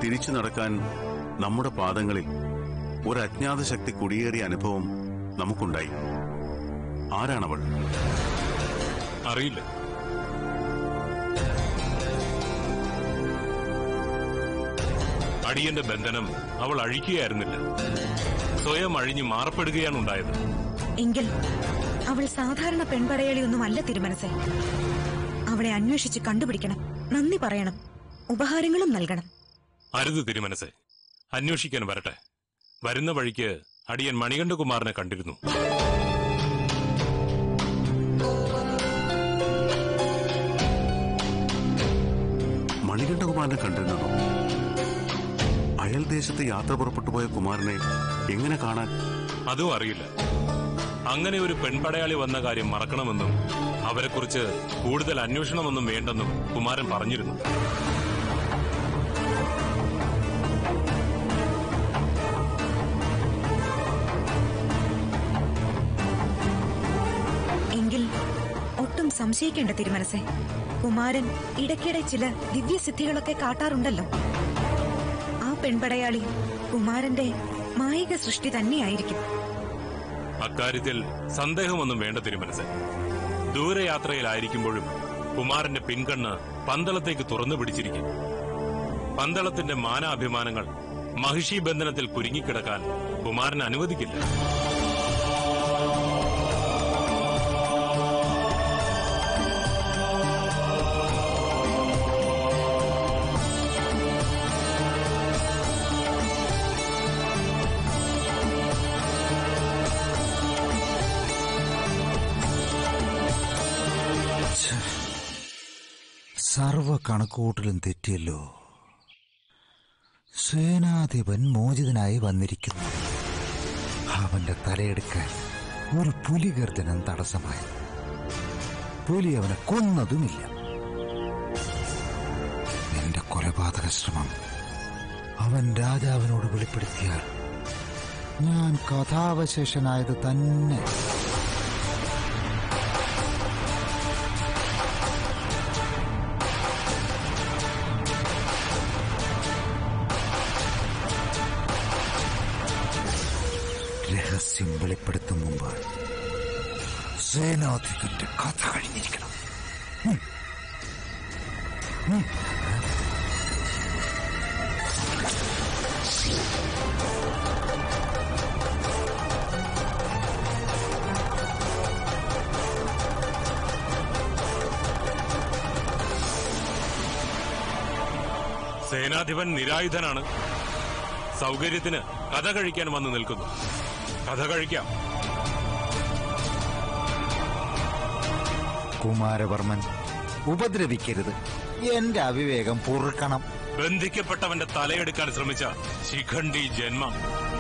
തിരിച്ചു നടക്കാൻ നമ്മുടെ പാദങ്ങളിൽ ഒരു അജ്ഞാത ശക്തി കുടിയേറിയ അനുഭവം നമുക്കുണ്ടായി ആരാണവൾ അറിയില്ല അടിയന്റെ ബന്ധനം അവൾ അഴിക്കുകയായിരുന്നില്ല സ്വയം അഴിഞ്ഞു മാറപ്പെടുകയാണ് ഉണ്ടായത് എങ്കിൽ അവൾ സാധാരണ പെൺപടയാളിയൊന്നും അല്ല തിരുമനസെ അവളെ അന്വേഷിച്ച് കണ്ടുപിടിക്കണം നന്ദി പറയണം ഉപഹാരങ്ങളും നൽകണം അരുത് തിരുമനസെ അന്വേഷിക്കാൻ വരട്ടെ വരുന്ന വഴിക്ക് അടിയൻ മണികണ്ഠകുമാറിനെ കണ്ടിരുന്നു മണികണ്ഠകുമാരനെ കണ്ടിരുന്നതോ അയൽ ദേശത്ത് യാത്ര പുറപ്പെട്ടു പോയ കുമാരനെ എങ്ങനെ കാണാൻ അതും അറിയില്ല അങ്ങനെ ഒരു പെൺപടയാളി വന്ന കാര്യം മറക്കണമെന്നും അവരെക്കുറിച്ച് കൂടുതൽ അന്വേഷണമൊന്നും വേണ്ടെന്നും കുമാരൻ പറഞ്ഞിരുന്നു എങ്കിൽ ഒട്ടും സംശയിക്കേണ്ട തിരുമനസെ കുമാരൻ ഇടയ്ക്കിടെ ചില ദിവ്യസിദ്ധികളൊക്കെ കാട്ടാറുണ്ടല്ലോ ആ പെൺപടയാളി കുമാരന്റെ മായിക സൃഷ്ടി തന്നെയായിരിക്കും അക്കാര്യത്തിൽ സന്ദേഹമൊന്നും വേണ്ട തിരുമനസ് ദൂരയാത്രയിലായിരിക്കുമ്പോഴും കുമാരന്റെ പിൻകണ്ണ് പന്തളത്തേക്ക് തുറന്നു പിടിച്ചിരിക്കും പന്തളത്തിന്റെ മാനാഭിമാനങ്ങൾ മഹിഷി ബന്ധനത്തിൽ കുരുങ്ങിക്കിടക്കാൻ കുമാരൻ അനുവദിക്കില്ല സർവ കണക്കുകൂട്ടലും തെറ്റിയല്ലോ സേനാധിപൻ മോചിതനായി വന്നിരിക്കുന്നു അവന്റെ തലയെടുക്കാൻ ഒരു പുലിഗർജനം തടസ്സമായി പുലി അവനെ കൊന്നതുമില്ല എന്റെ കൊലപാതക ശ്രമം അവൻ രാജാവിനോട് വെളിപ്പെടുത്തിയാൽ ഞാൻ കഥാവശേഷനായത് തന്നെ രഹസ്യം വെളിപ്പെടുത്തും മുമ്പ് സേനാധിപന്റെ കഥ കഴിഞ്ഞിരിക്കണം ഉം. ഉം. സേനാധിപൻ നിരായുധനാണ് സൗകര്യത്തിന് കഥ കഴിക്കാൻ വന്നു നിൽക്കുന്നു കഥ കഴിക്കാം കുമാരവർമ്മൻ ഉപദ്രവിക്കരുത് എന്റെ അവിവേകം പൊറുക്കണം ബന്ധിക്കപ്പെട്ടവന്റെ തലയെടുക്കാൻ ശ്രമിച്ച ശിഖണ്ഡി ജന്മം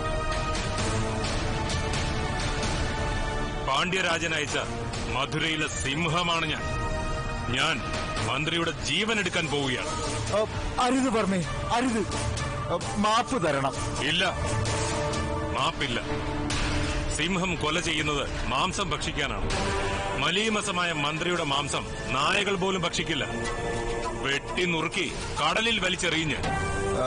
പാണ്ഡ്യരാജൻ അയച്ച മധുരയിലെ സിംഹമാണ് ഞാൻ ഞാൻ മന്ത്രിയുടെ ജീവൻ എടുക്കാൻ പോവുകയാണ് അ, അരുത് വർമ്മേ അരുത് അ, മാപ്പ് തരണം ഇല്ല മാപ്പില്ല സിംഹം കൊല ചെയ്യുന്നത് മാംസം ഭക്ഷിക്കാനാണ് മലീമസമായ മന്ത്രിയുടെ മാംസം നായകൾ പോലും ഭക്ഷിക്കില്ല വെട്ടി നുറുക്കി കടലിൽ വലിച്ചെറിഞ്ഞ് ആ,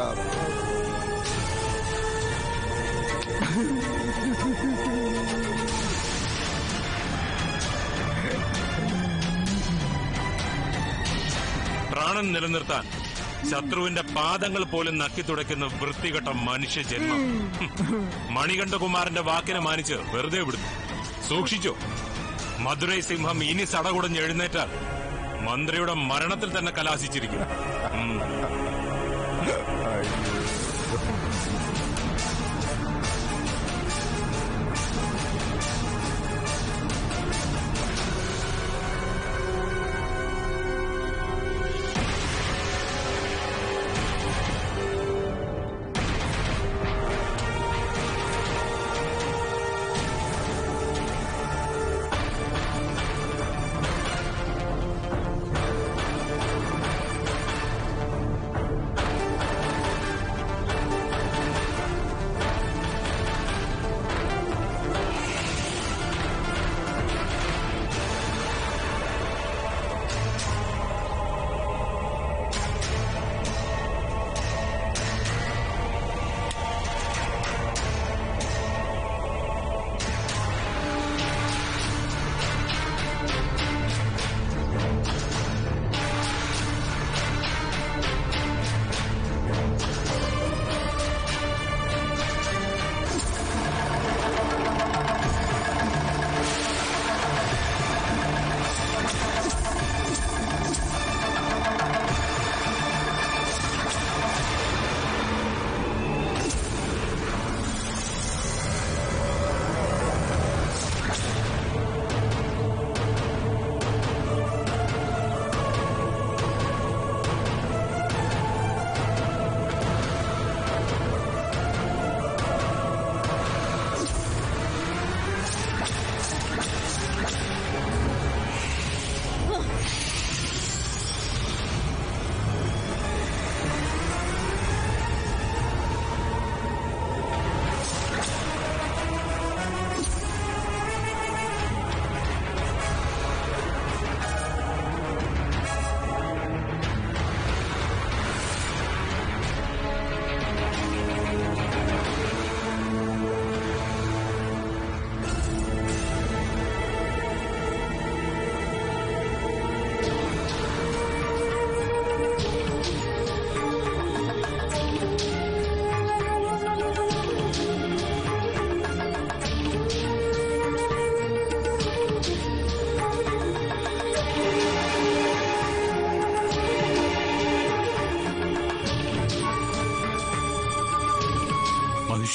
പ്രാണൻ നിലനിർത്താൻ ശത്രുവിന്റെ പാദങ്ങൾ പോലും നക്കി തുടയ്ക്കുന്ന വൃത്തികെട്ട മനുഷ്യ ജന്മം മണികണ്ഠകുമാരന്റെ വാക്കിനെ മാനിച്ച് വെറുതെ വിടുന്നു സൂക്ഷിച്ചോ മധുരൈ സിംഹം ഇനി സടകുടഞ്ഞ് എഴുന്നേറ്റാൽ മന്ത്രിയുടെ മരണത്തിൽ തന്നെ കലാശിച്ചിരിക്കും ഉം.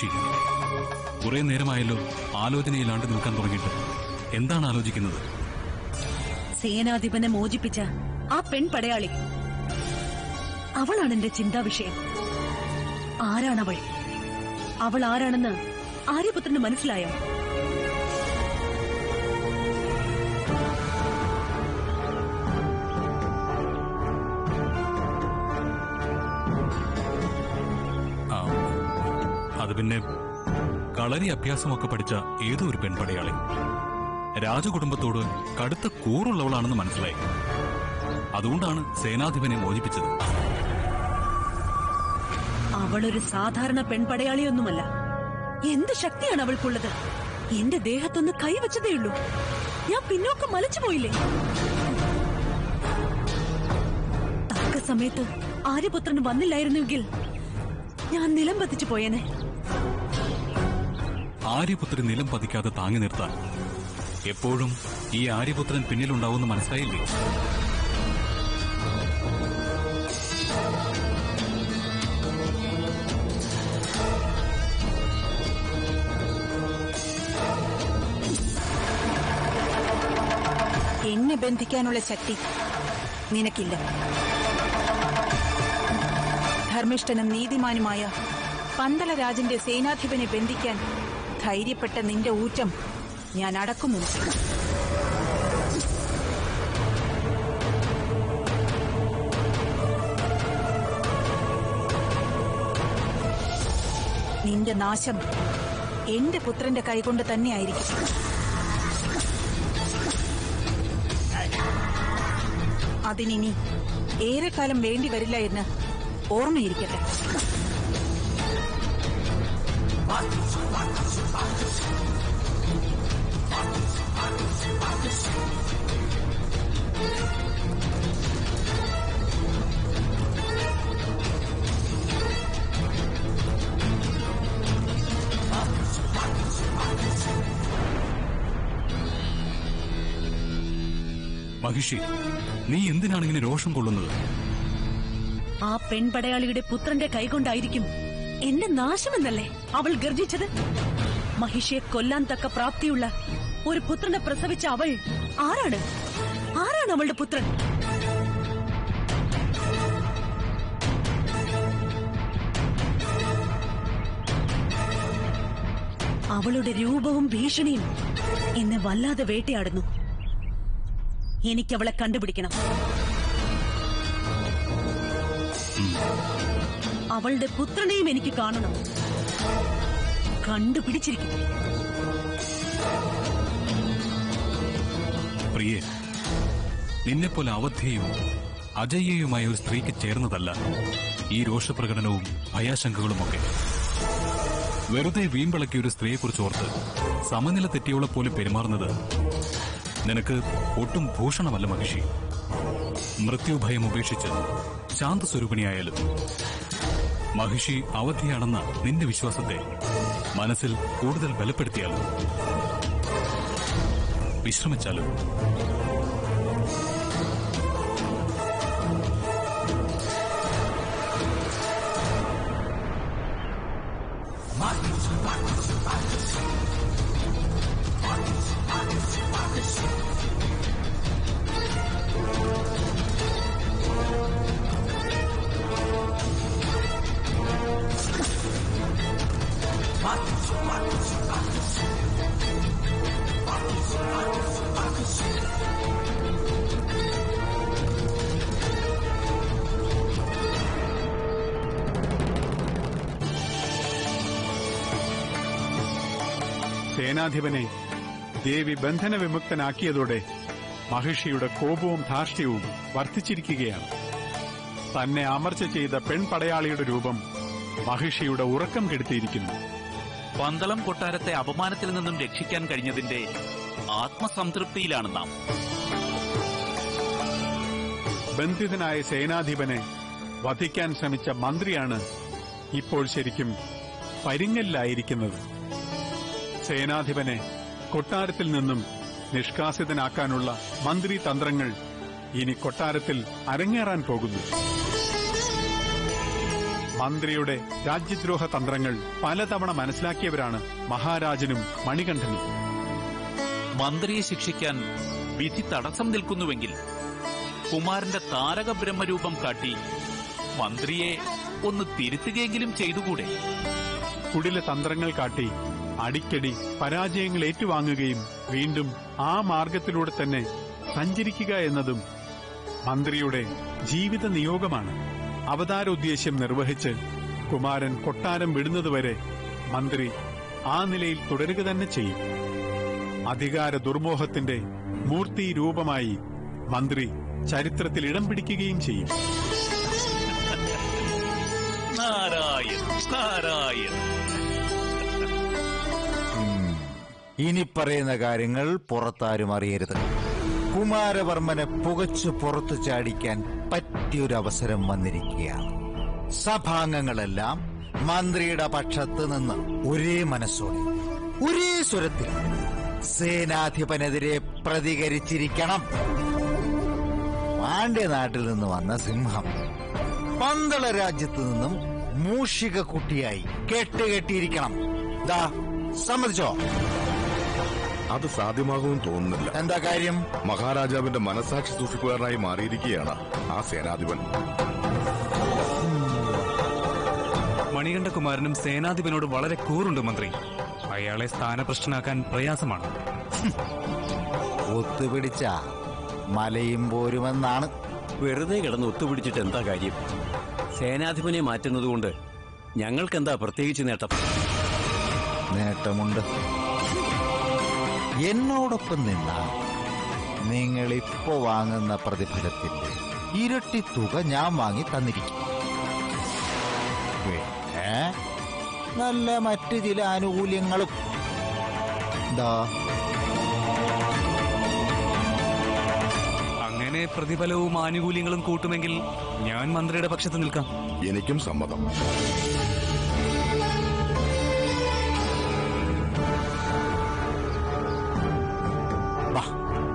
മഹിഷി കുറെ നേരമായല്ലോ ആലോചനയിലാണ്ട് നിൽക്കാൻ തുടങ്ങിയിട്ട് എന്താണ് ആലോചിക്കുന്നത് സേനാധിപനെ മോചിപ്പിച്ച ആ പെൺ പടയാളി അവളാണ് എന്റെ ചിന്താ വിഷയം ആരാണവൾ അവൾ ആരാണെന്ന് ആര്യപുത്രന് മനസ്സിലായോ ആ അത് പിന്നെ കളരി അഭ്യാസമൊക്കെ പഠിച്ച ഏതോ ഒരു പെൺപടയാളി രാജകുടുംബത്തോട് കടുത്ത കൂറുള്ളവളാണെന്ന് മനസ്സിലായി അതുകൊണ്ടാണ് സേനാധിപനെ മോചിപ്പിച്ചത് അവളൊരു സാധാരണ പെൺപടയാളിയൊന്നുമല്ല എന്ത് ശക്തിയാണ് അവൾക്കുള്ളത് എന്റെ ദേഹത്തൊന്ന് കൈവച്ചതേയുള്ളൂ ഞാൻ പിന്നോക്കം മലച്ചു പോയില്ലേ തക്ക സമയത്ത് ആര്യപുത്രൻ വന്നില്ലായിരുന്നുവെങ്കിൽ ഞാൻ നിലം പതിച്ചു പോയേനെ ആര്യപുത്രൻ നിലം പതിക്കാതെ താങ്ങി നിർത്താൻ എപ്പോഴും ഈ ആര്യപുത്രൻ പിന്നിലുണ്ടാവുമെന്ന് മനസ്സിലായില്ലേ എന്നെ ബന്ധിക്കാനുള്ള ശക്തി നിനക്കില്ല ധർമ്മിഷ്ഠനും നീതിമാനുമായ പന്തളരാജന്റെ സേനാധിപനെ ബന്ധിക്കാൻ ധൈര്യപ്പെട്ട നിന്റെ ഊറ്റം ഞാൻ അടക്കുന്നു നിന്റെ നാശം എന്റെ പുത്രന്റെ കൈകൊണ്ട് തന്നെയായിരിക്കും അതിനിനി ഏറെക്കാലം വേണ്ടി വരില്ല എന്ന് ഓർമ്മയിരിക്കട്ടെ മഹിഷി നീ എന്തിനാണ് ഇങ്ങനെ രോഷം കൊള്ളുന്നത് ആ പെൺപടയാളിയുടെ പുത്രന്റെ കൈകൊണ്ടായിരിക്കും എന്റെ നാശമെന്നല്ലേ അവൾ ഗർജിച്ചത് മഹിഷിയെ കൊല്ലാൻ തക്ക പ്രാപ്തിയുള്ള ഒരു പുത്രനെ പ്രസവിച്ച അവൾ ആരാണ് ആരാണ് അവളുടെ പുത്രൻ അവളുടെ രൂപവും ഭീഷണിയും എന്നെ വല്ലാതെ വേട്ടയാടുന്നു എനിക്കവളെ കണ്ടുപിടിക്കണം അവളുടെ പുത്രനെയും എനിക്ക് കാണണം കണ്ടുപിടിച്ചിരിക്കും പ്രിയെ നിന്നെപ്പോലെ അവധ്യയും അജയ്യയുമായ ഒരു സ്ത്രീക്ക് ചേർന്നതല്ല ഈ രോഷപ്രകടനവും ഭയാശങ്കകളുമൊക്കെ വെറുതെ വീമ്പിളക്കിയ ഒരു സ്ത്രീയെക്കുറിച്ച് ഓർത്ത് സമനില തെറ്റിയോളെ പോലെ പെരുമാറുന്നത് നിനക്ക് ഒട്ടും ഭൂഷണമല്ല മഹിഷി മൃത്യുഭയം ഉപേക്ഷിച്ച് ശാന്തസ്വരൂപിണിയായാലും മഹിഷി അവധിയാണെന്ന നിന്റെ വിശ്വാസത്തെ മനസ്സിൽ കൂടുതൽ ബലപ്പെടുത്തിയാലും വിശ്രമിച്ചാലും സേനാധിപനെ ദേവി ബന്ധന വിമുക്തനാക്കിയതോടെ മഹിഷിയുടെ കോപവും ധാർഷ്ട്യവും വർദ്ധിച്ചിരിക്കുകയാണ് തന്നെ അമർച്ച ചെയ്ത പെൺപടയാളിയുടെ രൂപം മഹിഷിയുടെ ഉറക്കം കെടുത്തിയിരിക്കുന്നു പന്തളം കൊട്ടാരത്തെ അപമാനത്തിൽ നിന്നും രക്ഷിക്കാൻ കഴിഞ്ഞതിന്റെ ആത്മസംതൃപ്തിയിലാണ് നാം ബന്ധിതനായ സേനാധിപനെ വധിക്കാൻ ശ്രമിച്ച മന്ത്രിയാണ് ഇപ്പോൾ ശരിക്കും പരിങ്ങലിലായിരിക്കുന്നത് സേനാധിപനെ കൊട്ടാരത്തിൽ നിന്നും നിഷ്കാസിതനാക്കാനുള്ള മന്ത്രി തന്ത്രങ്ങൾ ഇനി കൊട്ടാരത്തിൽ അരങ്ങേറാൻ പോകുന്നു മന്ത്രിയുടെ രാജ്യദ്രോഹ തന്ത്രങ്ങൾ പലതവണ മനസ്സിലാക്കിയവരാണ് മഹാരാജനും മണികണ്ഠനും മന്ത്രിയെ ശിക്ഷിക്കാൻ വിധി തടസ്സം നിൽക്കുന്നുവെങ്കിൽ കുമാരന്റെ താരക ബ്രഹ്മരൂപം കാട്ടി മന്ത്രിയെ ഒന്ന് തിരുത്തുകയെങ്കിലും ചെയ്തുകൂടെ കുടില തന്ത്രങ്ങൾ കാട്ടി അടിക്കടി പരാജയങ്ങൾ ഏറ്റുവാങ്ങുകയും വീണ്ടും ആ മാർഗത്തിലൂടെ തന്നെ സഞ്ചരിക്കുക എന്നതും മന്ത്രിയുടെ ജീവിത നിയോഗമാണ് അവതാരോദ്ദേശ്യം നിർവഹിച്ച് കുമാരൻ കൊട്ടാരം വിടുന്നതുവരെ മന്ത്രി ആ നിലയിൽ തുടരുക തന്നെ ചെയ്യും അധികാര ദുർമോഹത്തിന്റെ മൂർത്തി രൂപമായി മന്ത്രി ചരിത്രത്തിൽ ഇടം പിടിക്കുകയും ചെയ്യും നാരായൺ നാരായൺ ഇനി പറയുന്ന കാര്യങ്ങൾ പുറത്താരും അറിയരുത് കുമാരവർമ്മനെ പുകച്ചു പുറത്തു ചാടിക്കാൻ പറ്റിയൊരു അവസരം വന്നിരിക്കുകയാണ് സഭാംഗങ്ങളെല്ലാം മന്ത്രിയുടെ പക്ഷത്ത് നിന്ന് ഒരേ മനസ്സോടെ ഒരേ സ്വരത്തിൽ സേനാധിപനെതിരെ പ്രതികരിച്ചിരിക്കണം പാണ്ഡ്യനാട്ടിൽ നിന്ന് വന്ന സിംഹം പന്തള രാജ്യത്ത് നിന്നും മൂഷിക കുട്ടിയായി കെട്ടുകെട്ടിയിരിക്കണം ദാ സമ്മതിച്ചോ അത് സാധ്യമാകുമെന്ന് തോന്നുന്നില്ല എന്താ കാര്യം മഹാരാജാവിന്റെ മനസാക്ഷി സൂക്ഷിപ്പുകാരനായി മാറിയിരിക്കുകയാണ് ആ സേനാധിപൻ മണികണ്ഠകുമാരനും സേനാധിപനോട് വളരെ കൂറുണ്ട് മന്ത്രി അയാളെ സ്ഥാനഭ്രഷ്ടനാക്കാൻ പ്രയാസമാണ് ഒത്തുപിടിച്ച മലയും പോരുമെന്നാണ് വെറുതെ കിടന്ന് ഒത്തുപിടിച്ചിട്ട് എന്താ കാര്യം സേനാധിപനെ മാറ്റുന്നതുകൊണ്ട് ഞങ്ങൾക്കെന്താ പ്രത്യേകിച്ച് നേട്ടം നേട്ടമുണ്ട് എന്നോടൊപ്പം നിന്നാൽ നിങ്ങൾ ഇപ്പോ വാങ്ങുന്ന പ്രതിഫലത്തിന്റെ ഇരട്ടി തുക ഞാൻ വാങ്ങി തന്നിരിക്കും പിന്നെ നല്ല മറ്റു ചില ആനുകൂല്യങ്ങളും എന്താ അങ്ങനെ പ്രതിഫലവും ആനുകൂല്യങ്ങളും കൂട്ടുമെങ്കിൽ ഞാൻ മന്ത്രിയുടെ പക്ഷത്ത് നിൽക്കാം എനിക്കും സമ്മതം വാ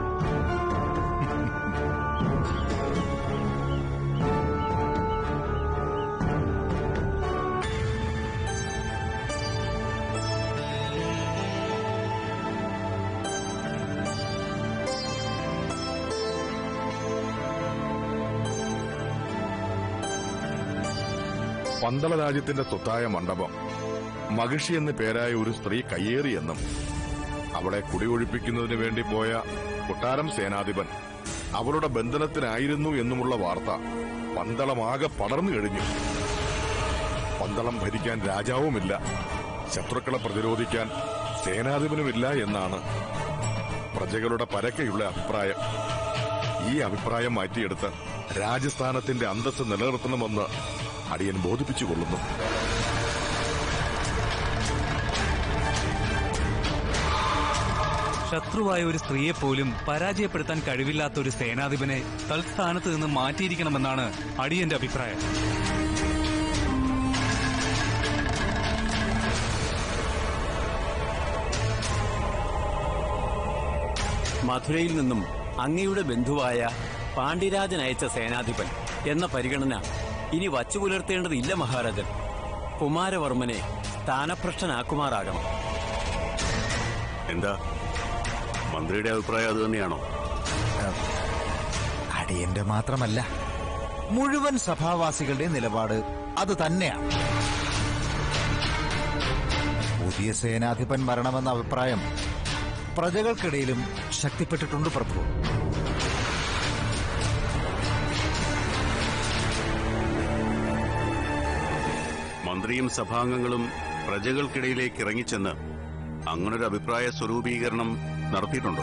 പന്തള രാജ്യത്തിന്റെ സ്വത്തായ മണ്ഡപം മഹിഷി എന്ന പേരായ ഒരു സ്ത്രീ കയ്യേറിയെന്നും അവളെ കുടിയൊഴിപ്പിക്കുന്നതിന് വേണ്ടി പോയ കൊട്ടാരം സേനാധിപൻ അവളുടെ ബന്ധനത്തിനായിരുന്നു എന്നുമുള്ള വാർത്ത പന്തളമാകെ പടർന്നു കഴിഞ്ഞു പന്തളം ഭരിക്കാൻ രാജാവുമില്ല ശത്രുക്കളെ പ്രതിരോധിക്കാൻ സേനാധിപനുമില്ല എന്നാണ് പ്രജകളുടെ പരക്കെയുള്ള അഭിപ്രായം ഈ അഭിപ്രായം മാറ്റിയെടുത്ത് രാജസ്ഥാനത്തിന്റെ അന്തസ്സ് നിലനിർത്തണമെന്ന് അടിയൻ ബോധിപ്പിച്ചുകൊള്ളുന്നു ശത്രുവായ ഒരു സ്ത്രീയെ പോലും പരാജയപ്പെടുത്താൻ കഴിവില്ലാത്ത ഒരു സേനാധിപനെ തൽസ്ഥാനത്ത് നിന്ന് മാറ്റിയിരിക്കണമെന്നാണ് അടിയന്റെ അഭിപ്രായം മധുരയിൽ നിന്നും അങ്ങയുടെ ബന്ധുവായ പാണ്ഡ്യരാജൻ അയച്ച സേനാധിപൻ എന്ന പരിഗണന ഇനി വച്ചു പുലർത്തേണ്ടതില്ല മഹാരാജൻ കുമാരവർമ്മനെ സ്ഥാനഭ്രഷ്ടനാക്കുമാറാകണം എന്താ മന്ത്രിയുടെ അഭിപ്രായം അത് തന്നെയാണോ അടിയന്റെ മാത്രമല്ല മുഴുവൻ സഭാവാസികളുടെ നിലപാട് അത് തന്നെയാണ് പുതിയ സേനാധിപൻ വരണമെന്ന അഭിപ്രായം പ്രജകൾക്കിടയിലും ശക്തിപ്പെട്ടിട്ടുണ്ട് പ്രഭു മന്ത്രിയും സഭാംഗങ്ങളും പ്രജകൾക്കിടയിലേക്ക് ഇറങ്ങിച്ചെന്ന് അങ്ങനൊരു അഭിപ്രായ സ്വരൂപീകരണം നടത്തിയിട്ടുണ്ടോ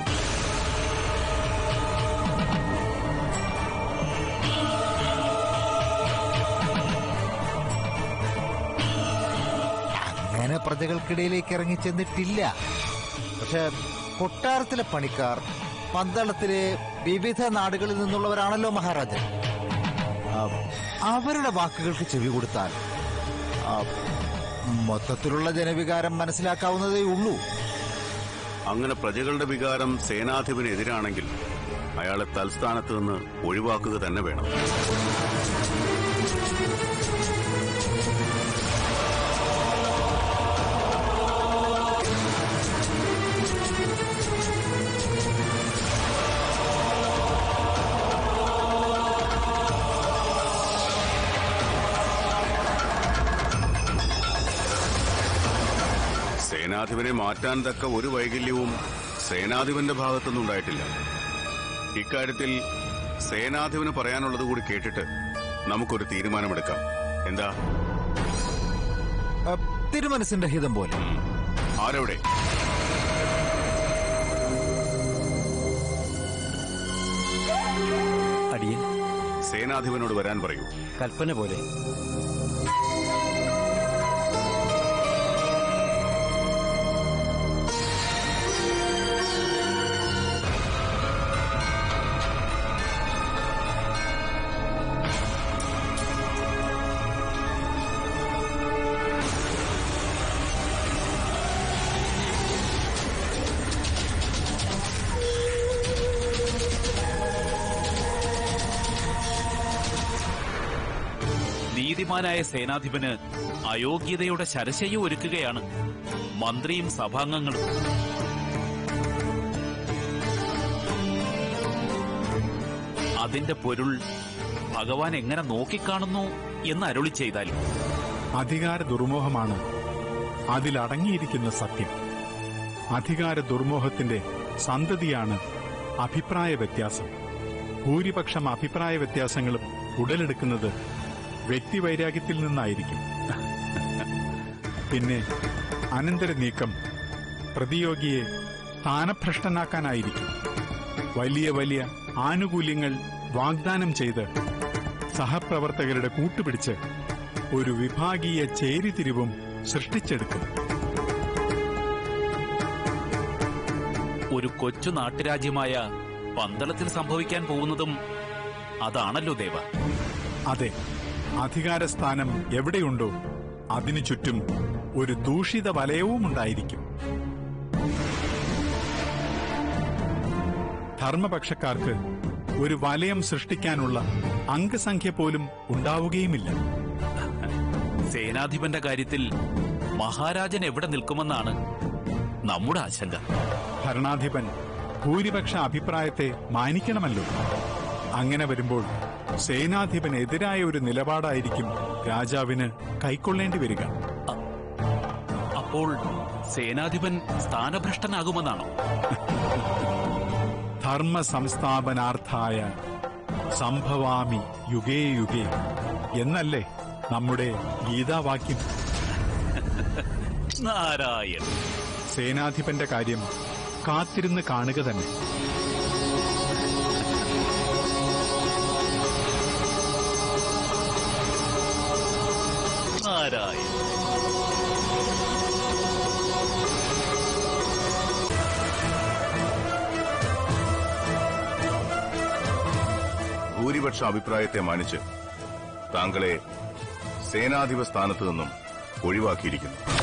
അങ്ങനെ പ്രജകൾക്കിടയിലേക്ക് ഇറങ്ങി ചെന്നിട്ടില്ല പക്ഷെ കൊട്ടാരത്തിലെ പണിക്കാർ പന്തളത്തിലെ വിവിധ നാടുകളിൽ നിന്നുള്ളവരാണല്ലോ മഹാരാജൻ ആ, അവരുടെ വാക്കുകൾക്ക് ചെവി കൊടുത്താൽ ആ, മൊത്തത്തിലുള്ള ജനവികാരം മനസ്സിലാക്കാവുന്നതേ ഉള്ളൂ അങ്ങനെ പ്രജകളുടെ വികാരം സേനാധിപനെതിരാണെങ്കിൽ അയാളെ തൽസ്ഥാനത്ത് നിന്ന് ഒഴിവാക്കുക തന്നെ വേണം സേനാധിപനെ മാറ്റാൻ തക്ക ഒരു വൈകല്യവും സേനാധിപന്റെ ഭാഗത്തുനിന്നും ഉണ്ടായിട്ടില്ല ഇക്കാര്യത്തിൽ സേനാധിപന് പറയാനുള്ളത് കൂടി കേട്ടിട്ട് നമുക്കൊരു തീരുമാനമെടുക്കാം എന്താ അ, തിരുമനസിന്റെ ഹിതം പോലെ ആരവിടെ അടിയൻ സേനാധിപനോട് വരാൻ പറയൂ കൽപ്പന പോലെ നീതിമാനായ സേനാധിപന് അയോഗ്യതയുടെ ശരശയ്യ ഒരുക്കുകയാണ് മന്ത്രിയും സഭാംഗങ്ങളും അതിന്റെ പൊരുൾ ഭഗവാൻ എങ്ങനെ നോക്കിക്കാണുന്നു എന്ന് അരുളി ചെയ്താലും അധികാര ദുർമോഹമാണ് അതിലടങ്ങിയിരിക്കുന്ന സത്യം അധികാര ദുർമോഹത്തിന്റെ സന്തതിയാണ് അഭിപ്രായ വ്യത്യാസം ഭൂരിപക്ഷം അഭിപ്രായ വ്യത്യാസങ്ങളും ഉടലെടുക്കുന്നത് വ്യക്തിവൈരാഗ്യത്തിൽ നിന്നായിരിക്കും പിന്നെ അനന്തര നീക്കം പ്രതിയോഗിയെ സ്ഥാനഭ്രഷ്ടനാക്കാനായിരിക്കും വലിയ വലിയ ആനുകൂല്യങ്ങൾ വാഗ്ദാനം ചെയ്ത് സഹപ്രവർത്തകരുടെ കൂട്ടുപിടിച്ച് ഒരു വിഭാഗീയ ചേരിതിരിവും സൃഷ്ടിച്ചെടുക്കും ഒരു കൊച്ചു നാട്ടുരാജ്യമായ പന്തളത്തിൽ സംഭവിക്കാൻ പോകുന്നതും അതാണല്ലോ ദേവ അതെ അധികാരസ്ഥാനം എവിടെയുണ്ടോ അതിനു ചുറ്റും ഒരു ദൂഷിത വലയവും ഉണ്ടായിരിക്കും ധർമ്മപക്ഷക്കാർക്ക് ഒരു വലയം സൃഷ്ടിക്കാനുള്ള അംഗസംഖ്യ പോലും ഉണ്ടാവുകയുമില്ല സേനാധിപന്റെ കാര്യത്തിൽ മഹാരാജൻ എവിടെ നിൽക്കുമെന്നാണ് നമ്മുടെ ആശങ്ക ഭരണാധിപൻ ഭൂരിപക്ഷ അഭിപ്രായത്തെ മാനിക്കണമല്ലോ അങ്ങനെ വരുമ്പോൾ സേനാധിപനെതിരായ ഒരു നിലപാടായിരിക്കും രാജാവിന് കൈക്കൊള്ളേണ്ടി വരിക അപ്പോൾ സേനാധിപൻ സ്ഥാനഭ്രഷ്ടനാകുമെന്നാണോ ധർമ്മ സംസ്ഥാപനാർത്ഥായ സംഭവാമി യുഗേ യുഗേ എന്നല്ലേ നമ്മുടെ ഗീതാവാക്യം നാരായൺ സേനാധിപന്റെ കാര്യം കാത്തിരുന്ന് കാണുക തന്നെ നാരായൺ ഭൂരിപക്ഷ അഭിപ്രായത്തെ മാനിച്ച് താങ്കളെ സേനാധിപ സ്ഥാനത്ത് നിന്നും ഒഴിവാക്കിയിരിക്കുന്നു